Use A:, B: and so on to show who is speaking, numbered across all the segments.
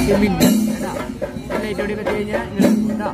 A: മിന്നും കേട്ടാ ലൈറ്റ് ഓടി കത്തി കഴിഞ്ഞാൽ ഇങ്ങനെ നിൽക്കും കേട്ടാ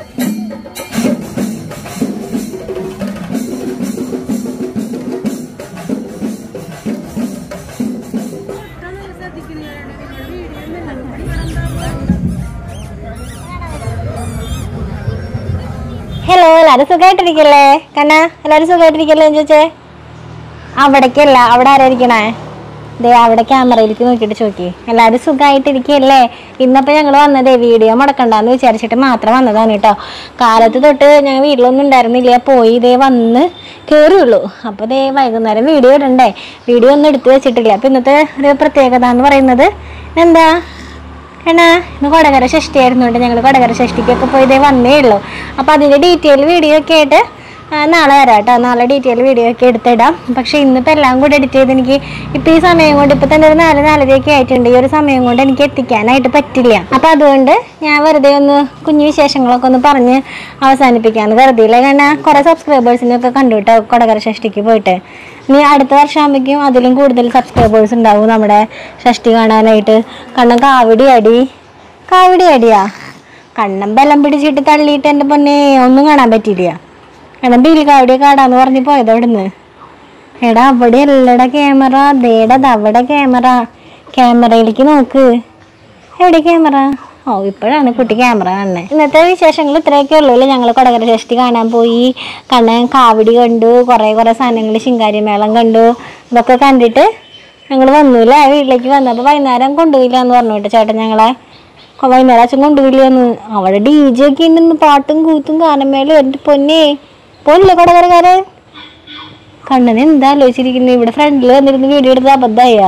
B: ഹലോ എല്ലാരും സുഖമായിട്ടിരിക്കല്ലേ കണ്ണ എല്ലാരും സുഖമായിട്ടിരിക്കല്ലേ ചോദിച്ചേ അവിടേക്കല്ല അവിടെ ആരായിരിക്കണേ ദേ അവിടെ ക്യാമറയിലേക്ക് നോക്കിയിട്ട് ചോക്കി എല്ലാവരും സുഖമായിട്ടിരിക്കല്ലേ ഇന്നപ്പോൾ ഞങ്ങൾ വന്നതേ വീഡിയോ മുടക്കണ്ടെന്ന് വിചാരിച്ചിട്ട് മാത്രം വന്നതാണ് കേട്ടോ കാലത്ത് തൊട്ട് ഞങ്ങൾ വീട്ടിലൊന്നും ഉണ്ടായിരുന്നില്ല പോയി ഇതേ വന്ന് കയറിയുള്ളൂ അപ്പോൾ ദേ വൈകുന്നേരം വീഡിയോ ഇടണ്ടേ വീഡിയോ ഒന്നും എടുത്തു വെച്ചിട്ടില്ല അപ്പോൾ ഇന്നത്തെ ഒരു പ്രത്യേകത എന്ന് പറയുന്നത് എന്താ എന്നാ ഇന്ന് കൊടകര ഷഷ്ടി ആയിരുന്നുകൊണ്ട് ഞങ്ങൾ കൊടകര ഷഷ്ടിക്കൊക്കെ പോയി ഇതേ വന്നേ ഉള്ളൂ അപ്പോൾ അതിൻ്റെ ഡീറ്റെയിൽ വീഡിയോ ഒക്കെ ആയിട്ട് ആ, നാളെ വരാം കേട്ടോ നാളെ ഡീറ്റെയിൽ വീഡിയോ ഒക്കെ എടുത്തിടാം പക്ഷേ ഇന്നിപ്പോൾ എല്ലാം കൂടി എഡിറ്റ് ചെയ്ത് എനിക്ക് ഇപ്പോൾ ഈ സമയം കൊണ്ട് ഇപ്പോൾ തന്നെ ഒരു നാല് നാലരയൊക്കെ ആയിട്ടുണ്ട് ഈ ഒരു സമയം കൊണ്ട് എനിക്ക് എത്തിക്കാനായിട്ട് പറ്റില്ല അപ്പോൾ അതുകൊണ്ട് ഞാൻ വെറുതെ ഒന്ന് കുഞ്ഞു വിശേഷങ്ങളൊക്കെ ഒന്ന് പറഞ്ഞ് അവസാനിപ്പിക്കാമെന്ന് വെറുതെ ഇല്ല കാരണം കുറേ സബ്സ്ക്രൈബേഴ്സിനൊക്കെ കണ്ടു കേട്ടോ കൊടകര ഷഷ്ടിക്ക് പോയിട്ട് ഇനി അടുത്ത വർഷം ആകുമ്പോഴേക്കും അതിലും കൂടുതൽ സബ്സ്ക്രൈബേഴ്സ് ഉണ്ടാവും നമ്മുടെ ഷഷ്ടി കാണാനായിട്ട് കാരണം കാവടി അടി കാവടി അടിയാ കണ്ണം ബലം പിടിച്ചിട്ട് തള്ളിയിട്ട് എൻ്റെ പൊന്നെ ഒന്നും കാണാൻ പറ്റിയില്ല കാരണം ബിൽ കാവടി കാടാന്ന് പറഞ്ഞ് പോയത് അവിടുന്ന് എടാ അവിടെ അല്ലടാ ക്യാമറ ദേടാ അവിടെ ക്യാമറ ക്യാമറയിലേക്ക് നോക്ക് എവിടെ ക്യാമറ ഓ ഇപ്പോഴാണ് കുട്ടി ക്യാമറ കാണുന്നത് ഇന്നത്തെ വിശേഷങ്ങൾ ഇത്രയൊക്കെ ഉള്ളൂ ഞങ്ങൾ കൊടകര ഷഷ്ടി കാണാൻ പോയി കണ്ണൻ കാവടി കണ്ടു കുറേ കുറേ സാധനങ്ങൾ ശിങ്കാരി മേളം കണ്ടു ഇതൊക്കെ കണ്ടിട്ട് ഞങ്ങൾ വന്നില്ല വീട്ടിലേക്ക് വന്നപ്പോൾ വൈകുന്നേരം കൊണ്ടുപോയില്ല എന്ന് പറഞ്ഞു കേട്ടോ ചേട്ടൻ ഞങ്ങളെ കൊ- വൈകുന്നേരം അച്ഛൻ കൊണ്ടുപോയില്ലെന്ന് അവിടെ ഡി ജെ ഒക്കെ ഉണ്ടെന്ന് പാട്ടും കൂത്തും ഗാനമേലും എൻ്റെ പൊന്നെ പോലില്ല കൊടകരക്കാരെ കണ്ണന് എന്താ ആലോചിച്ചിരിക്കുന്നത് ഇവിടെ ഫ്രണ്ടിൽ വന്നിരുന്ന് വീഡിയോ എടുത്ത് അബദ്ധമായാ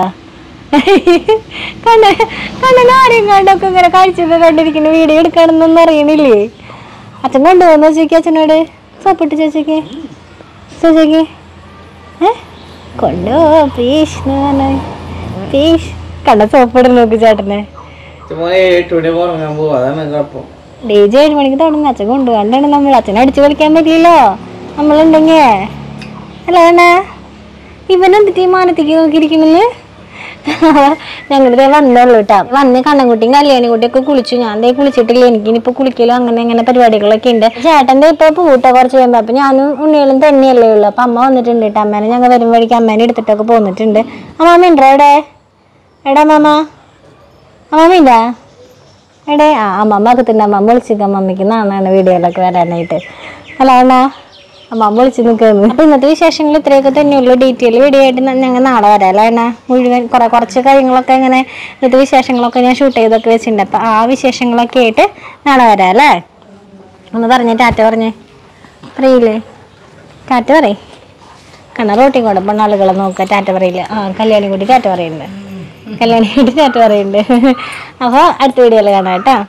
B: കണ്ണ കണ്ണൻ ആരെയും കണ്ടൊക്കെ ഇങ്ങനെ കാഴ്ചയൊക്കെ കണ്ടിരിക്കുന്ന വീഡിയോ എടുക്കണമെന്നൊന്നും അറിയണില്ലേ അച്ഛൻ കൊണ്ടുപോകുന്ന ചോദിക്കുക അച്ഛനോട് സോപ്പിട്ട് ചോദിച്ചേക്ക് ചോദിച്ചേക്ക് ഏ കൊണ്ടോ പ്ലീസ് എന്ന് പറഞ്ഞ പ്ലീസ് കണ്ട സോപ്പിട്ട് നോക്ക് ചേട്ടനെ
A: ചുമ്മാ എട്ട് മണി ഉറങ്ങാൻ പോവാ അതാണ് കുഴപ്പം
B: ഡി ജെ ഏഴ് മണിക്ക് തുടങ്ങും അച്ഛൻ കൊണ്ടുപോകാണ്ടാണ് നമ്മൾ അച്ഛനെ അടിച്ചു കളിക്കാൻ പറ്റില്ലല്ലോ നമ്മളുണ്ടെങ്കിൽ അല്ല വേണേ ഇവനെന്തിട്ട് ഈ മാനത്തേക്ക് നോക്കിയിരിക്കണെന്ന് ഞങ്ങളിതേ വന്നുള്ളൂ കേട്ടോ വന്ന് കണ്ണൻകുട്ടിയും കല്യാണിക്കുട്ടിയൊക്കെ കുളിച്ചു ഞാൻ ദേ കുളിച്ചിട്ടില്ല എനിക്ക് ഇനിയിപ്പോൾ കുളിക്കലും അങ്ങനെ അങ്ങനെ പരിപാടികളൊക്കെ ഉണ്ട് ചേട്ടൻ്റെ ഇപ്പോൾ പൂട്ട കുറച്ച് കഴിയുമ്പോൾ അപ്പം ഞാനും ഉണ്ണികളും തന്നെയല്ലേ ഉള്ളൂ അപ്പം അമ്മ വന്നിട്ടുണ്ട് കേട്ടോ അമ്മേനെ ഞങ്ങൾ വരും വഴിക്ക് അമ്മേനെ എടുത്തിട്ടൊക്കെ പോന്നിട്ടുണ്ട് അമ്മാമ്മ ഉണ്ടോ എവിടെ എടാ മാമ അമ്മാമ്മ എടേ ആ അമ്മമ്മ അകത്തുണ്ട് അമ്മമ്മ വിളിച്ചിട്ട് അമ്മമ്മയ്ക്ക് നാളാണ് വീഡിയോയിലൊക്കെ വരാനായിട്ട് അല്ല അണ്ണാ അമ്മമ്മ വിളിച്ച് നിൽക്കുന്നു അപ്പോൾ ഇന്നത്തെ വിശേഷങ്ങൾ ഇത്രയൊക്കെ തന്നെയുള്ളൂ ഡീറ്റെയിൽ വീഡിയോ ആയിട്ട് ഞങ്ങൾ നാളെ വരാം അല്ലേ അണ്ണാ മുഴുവൻ കുറേ കുറച്ച് കാര്യങ്ങളൊക്കെ ഇങ്ങനെ ഇന്നത്തെ വിശേഷങ്ങളൊക്കെ ഞാൻ ഷൂട്ട് ചെയ്തൊക്കെ വെച്ചിട്ടുണ്ട് അപ്പോൾ ആ വിശേഷങ്ങളൊക്കെ ആയിട്ട് നാളെ വരാം അല്ലേ ഒന്ന് പറഞ്ഞേ ടാറ്റ പറഞ്ഞേ പറയില്ലേ ടാറ്റ പറയ് കണ്ണ റോട്ടിൽ കൂടെ പെണ്ണ ആളുകളെ നോക്കുക ടാറ്റ പറയില്ല ആ കല്യാണി കൂടി ടാറ്റ പറയുന്നുണ്ട് കല്യാണി കൂടി ടാറ്റ പറയുന്നുണ്ട് അപ്പോൾ അടുത്ത വീഡിയോയിൽ കാണാം കേട്ടോ